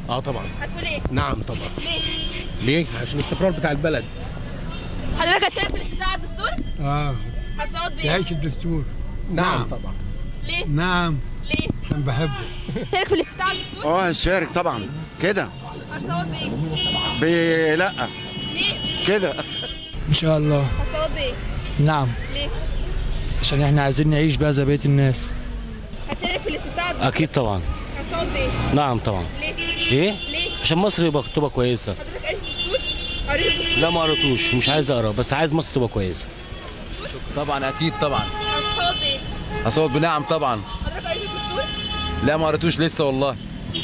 اه طبعا هتقول ايه؟ نعم طبعا ليه؟ ليه عشان الاستقرار بتاع البلد حضرتك هتشارك في الاستفتاء على الدستور؟ اه هتصوت بايه؟ يعيش الدستور نعم طبعا ليه؟ نعم ليه؟ عشان بحبه تشارك في الاستفتاء على الدستور؟ اه هشارك طبعا كده هتصوت بايه؟ ب... لا ليه؟ كده ان شاء الله هتصوت بايه؟ نعم ليه؟ عشان احنا عايزين نعيش بقى زي بقيه الناس هتشارك في الاستفتاء على الدستور؟ اكيد طبعا هتصوت بايه؟ نعم طبعا ليه؟ ايه ليه؟ عشان مصر يبقى تبقى كويسه حضرتك قريت الدستور؟ قريت الدستور؟ لا ما قريتوش مش عايز اقرا بس عايز مصر تبقى كويسه طبعا اكيد طبعا هتصوت بايه؟ هصوت بنعم طبعا حضرتك قريت الدستور؟ لا ما قريتوش لسه والله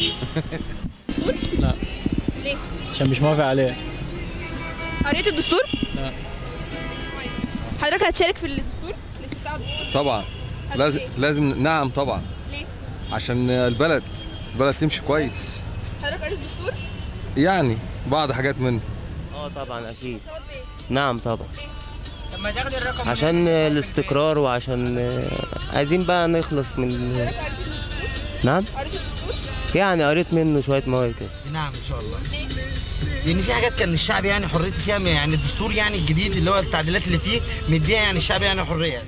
لا ليه؟ عشان مش موافق عليه قريت الدستور؟ لا. طيب. حضرتك هتشارك في الدستور؟ الاستفتاء على الدستور؟ طبعا هتقول لازم إيه؟ لازم نعم طبعا ليه؟ عشان البلد البلد تمشي كويس حضرتك قريت الدستور؟ يعني بعض حاجات منه اه طبعا اكيد هتصوت بايه؟ نعم طبعا عشان الاستقرار وعشان آه، عايزين بقى نخلص من حضرتك قريت الدستور؟ نعم قريت الدستور؟ يعني قريت منه شويه مواد كده نعم ان شاء الله لان في حاجات كان الشعب يعني حريته فيها يعني الدستور يعني الجديد اللي هو التعديلات اللي فيه مديها يعني الشعب يعني حريه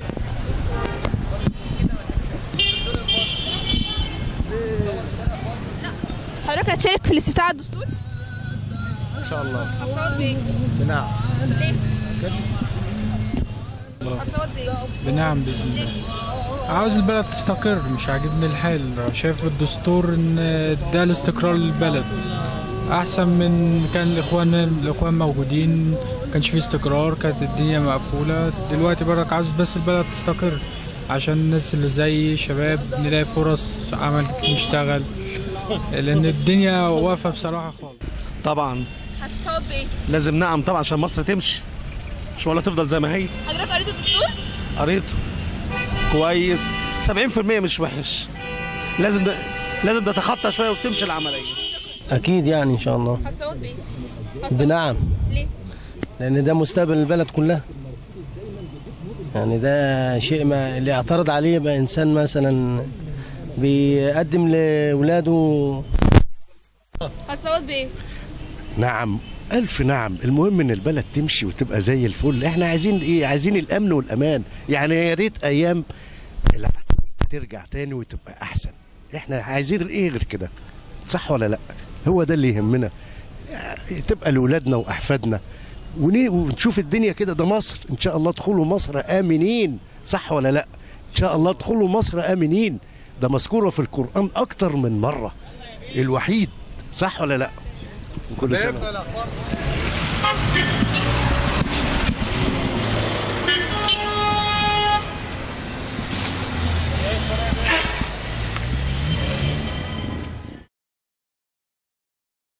حضرتك هتشارك في الاستفتاء على الدستور؟ ان شاء الله هتصوت بايه؟ نعم ليه؟ هتصوت بايه؟ بنعم باذن الله عاوز البلد تستقر مش عاجبني الحال شايف الدستور ان ده الاستقرار للبلد احسن من كان الاخوان الاخوان موجودين ما كانش فيه استقرار كانت الدنيا مقفوله دلوقتي برك عاوز بس البلد تستقر عشان الناس اللي زي شباب نلاقي فرص عمل نشتغل لان الدنيا واقفه بصراحه خالص طبعا هتصوت بايه؟ لازم نعم طبعا عشان مصر تمشي مش ولا تفضل زي ما هي حضرتك قريت الدستور؟ قريته كويس 70% مش وحش لازم ده لازم تتخطى شويه وتمشي العمليه اكيد يعني ان شاء الله هتصوت بايه؟ هتصوت بنعم ليه؟ لان ده مستقبل البلد كلها يعني ده شيء ما اللي اعترض عليه يبقى انسان مثلا بيقدم لاولاده هتصوت بايه؟ نعم ألف نعم المهم إن البلد تمشي وتبقى زي الفل إحنا عايزين إيه عايزين الأمن والأمان يعني يا ريت أيام العالم ترجع تاني وتبقى أحسن إحنا عايزين إيه غير كده صح ولا لأ هو ده اللي يهمنا تبقى لأولادنا وأحفادنا وني- ونشوف الدنيا كده ده مصر إن شاء الله ادخلوا مصر آمنين صح ولا لأ إن شاء الله ادخلوا مصر آمنين ده مذكورة في القرآن أكتر من مرة الوحيد صح ولا لأ كل سنة